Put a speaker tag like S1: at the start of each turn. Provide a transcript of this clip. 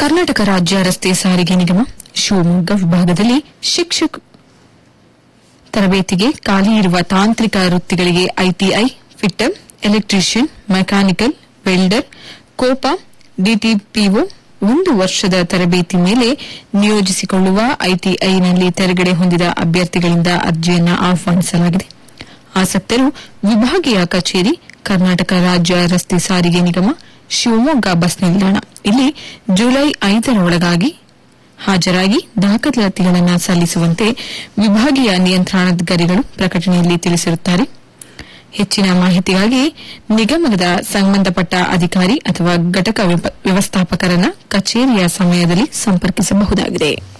S1: ಕರ್ನಾಟಕ ರಾಜ್ಯ ರಸ್ತೆ ಸಾರಿಗೆ ನಿಗಮ ಶಿವಮೊಗ್ಗ ವಿಭಾಗದಲ್ಲಿ ಶಿಕ್ಷಕ ತರಬೇತಿಗೆ ಖಾಲಿ ಇರುವ ತಾಂತ್ರಿಕ ವೃತ್ತಿಗಳಿಗೆ ITI fitter electrician mechanical welder COPA DTPO ಒಂದು ವರ್ಷದ ತರಬೇತಿ ಮೇಲೆ ನಿಯೋಜಿಸಿಕೊಳ್ಳುವ ಐಟಿಐನಲ್ಲಿ ತೆರಗಡೆ ಹೊಂದಿದ ಅಭ್ಯರ್ಥಿಗಳಿಂದ ಅರ್ಜಿಯನ್ನು ಆಹ್ವಾನಿಸಲಾಗಿದೆ ಆಸಕ್ತರು ವಿಭಾಗೀಯ ಕಚೇರಿ ಕರ್ನಾಟಕ ರಾಜ್ಯ ರಸ್ತೆ ಸಾರಿಗೆ ನಿಗಮ ಶಿವಮೊಗ್ಗ ಬಸ್ ನಿಲ್ದಾಣ ಇಲ್ಲಿ ಜುಲೈ ಐದರ ಒಳಗಾಗಿ ಹಾಜರಾಗಿ ದಾಖಲಾತಿಗಳನ್ನು ಸಲ್ಲಿಸುವಂತೆ ವಿಭಾಗೀಯ ನಿಯಂತ್ರಣಾಧಿಕಾರಿಗಳು ಪ್ರಕಟಣೆಯಲ್ಲಿ ತಿಳಿಸಿರುತ್ತಾರೆ ಹೆಚ್ಚಿನ ಮಾಹಿತಿಗಾಗಿ ನಿಗಮದ ಸಂಬಂಧಪಟ್ಟ ಅಧಿಕಾರಿ ಅಥವಾ ಘಟಕ ವ್ಯವ- ವ್ಯವಸ್ಥಾಪಕರನ್ನ ಕಚೇರಿಯ ಸಮಯದಲ್ಲಿ ಸಂಪರ್ಕಿಸಬಹುದಾಗಿದೆ